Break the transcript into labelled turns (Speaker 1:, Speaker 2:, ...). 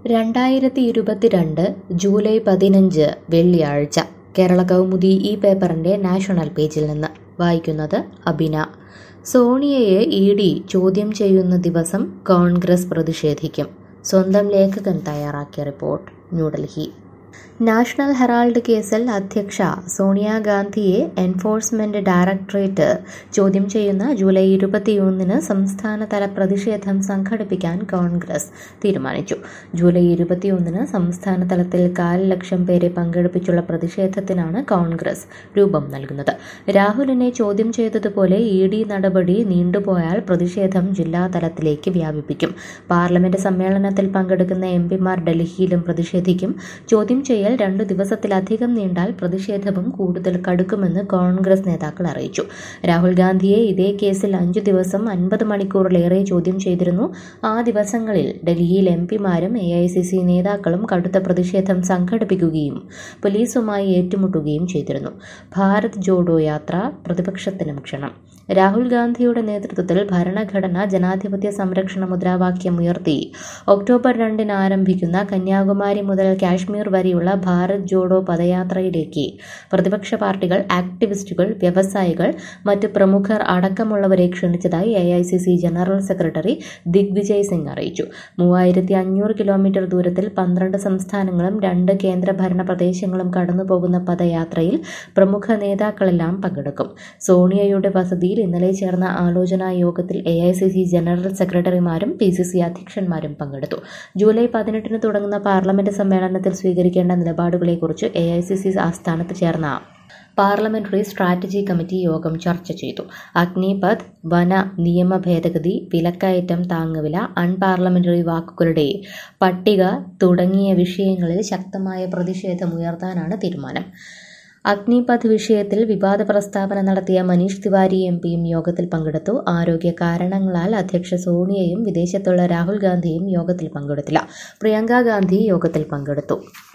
Speaker 1: രണ്ടായിരത്തി ഇരുപത്തിരണ്ട് ജൂലൈ പതിനഞ്ച് വെള്ളിയാഴ്ച കേരള കൗമുദി ഈ പേപ്പറിന്റെ നാഷണൽ പേജിൽ നിന്ന് വായിക്കുന്നത് അബിന സോണിയയെ ഇ ഡി ചോദ്യം ചെയ്യുന്ന ദിവസം കോൺഗ്രസ് പ്രതിഷേധിക്കും സ്വന്തം ലേഖകൻ തയ്യാറാക്കിയ റിപ്പോർട്ട് ന്യൂഡൽഹി നാഷണൽ ഹെറാൾഡ് കേസിൽ അധ്യക്ഷ സോണിയാഗാന്ധിയെ എൻഫോഴ്സ്മെന്റ് ഡയറക്ടറേറ്റ് ചോദ്യം ചെയ്യുന്ന ജൂലൈ ഇരുപത്തിയൊന്നിന് സംസ്ഥാനതല പ്രതിഷേധം സംഘടിപ്പിക്കാൻ കോൺഗ്രസ് തീരുമാനിച്ചു ജൂലൈ ഇരുപത്തിയൊന്നിന് സംസ്ഥാന തലത്തിൽ കാൽ ലക്ഷം പേരെ പങ്കെടുപ്പിച്ചുള്ള പ്രതിഷേധത്തിനാണ് കോൺഗ്രസ് രൂപം നൽകുന്നത് രാഹുലിനെ ചോദ്യം ചെയ്തതുപോലെ ഇ ഡി നടപടി നീണ്ടുപോയാൽ പ്രതിഷേധം ജില്ലാ തലത്തിലേക്ക് വ്യാപിപ്പിക്കും പാർലമെന്റ് സമ്മേളനത്തിൽ പങ്കെടുക്കുന്ന എം പിമാർ ഡൽഹിയിലും പ്രതിഷേധിക്കും ചോദ്യം ചെയ്യൽ രണ്ടു ദിവസത്തിലധികം നീണ്ടാൽ പ്രതിഷേധവും കൂടുതൽ കടുക്കുമെന്ന് കോൺഗ്രസ് നേതാക്കൾ അറിയിച്ചു രാഹുൽ ഗാന്ധിയെ ഇതേ കേസിൽ അഞ്ചു ദിവസം അൻപത് മണിക്കൂറിലേറെ ചോദ്യം ചെയ്തിരുന്നു ആ ദിവസങ്ങളിൽ ഡൽഹിയിൽ എം പിമാരും എ ഐ സി സി നേതാക്കളും കടുത്ത പ്രതിഷേധം സംഘടിപ്പിക്കുകയും പോലീസുമായി ഏറ്റുമുട്ടുകയും ചെയ്തിരുന്നു ഭാരത് ജോഡോ യാത്ര പ്രതിപക്ഷത്തിനും ക്ഷണം രാഹുൽ ഗാന്ധിയുടെ നേതൃത്വത്തിൽ ഭരണഘടന ജനാധിപത്യ സംരക്ഷണ മുദ്രാവാക്യം ഉയർത്തി ഒക്ടോബർ രണ്ടിന് ആരംഭിക്കുന്ന കന്യാകുമാരി മുതൽ കാശ്മീർ വരെയുള്ള ഭാരത് ജോഡോ പദയാത്രയിലേക്ക് പ്രതിപക്ഷ പാർട്ടികൾ ആക്ടിവിസ്റ്റുകൾ വ്യവസായികൾ മറ്റ് പ്രമുഖർ അടക്കമുള്ളവരെ ക്ഷണിച്ചതായി A I C C general secretary Digvijaya Singh അറിയിച്ചു മൂവായിരത്തി അഞ്ഞൂറ് കിലോമീറ്റർ ദൂരത്തിൽ പന്ത്രണ്ട് സംസ്ഥാനങ്ങളും രണ്ട് കേന്ദ്രഭരണ പ്രദേശങ്ങളും കടന്നുപോകുന്ന പദയാത്രയിൽ പ്രമുഖ നേതാക്കളെല്ലാം പങ്കെടുക്കും സോണിയയുടെ വസതിയിൽ ഇന്നലെ ചേർന്ന ആലോചനാ യോഗത്തിൽ A I C C general സെക്രട്ടറിമാരും പി സി സി അധ്യക്ഷന്മാരും പങ്കെടുത്തു ജൂലൈ പതിനെട്ടിന് തുടങ്ങുന്ന പാർലമെന്റ് സമ്മേളനത്തിൽ സ്വീകരിക്കേണ്ട നിലപാടുകളെക്കുറിച്ച് എ ഐ സി സി ആസ്ഥാനത്ത് ചേർന്ന പാർലമെന്ററി സ്ട്രാറ്റജി കമ്മിറ്റി യോഗം ചർച്ച ചെയ്തു അഗ്നിപഥ് വന നിയമ ഭേദഗതി വിലക്കയറ്റം താങ്ങുവില അൺപാർലമെന്ററി വാക്കുകളുടെ പട്ടിക തുടങ്ങിയ വിഷയങ്ങളിൽ ശക്തമായ പ്രതിഷേധമുയർത്താനാണ് തീരുമാനം അഗ്നിപഥ് വിഷയത്തിൽ വിവാദ പ്രസ്താവന നടത്തിയ മനീഷ് തിവാരി എം പിയും യോഗത്തിൽ പങ്കെടുത്തു ആരോഗ്യ കാരണങ്ങളാൽ അധ്യക്ഷ സോണിയയും വിദേശത്തുള്ള രാഹുൽ ഗാന്ധിയും യോഗത്തിൽ പങ്കെടുത്തില്ല പ്രിയങ്ക ഗാന്ധി യോഗത്തിൽ പങ്കെടുത്തു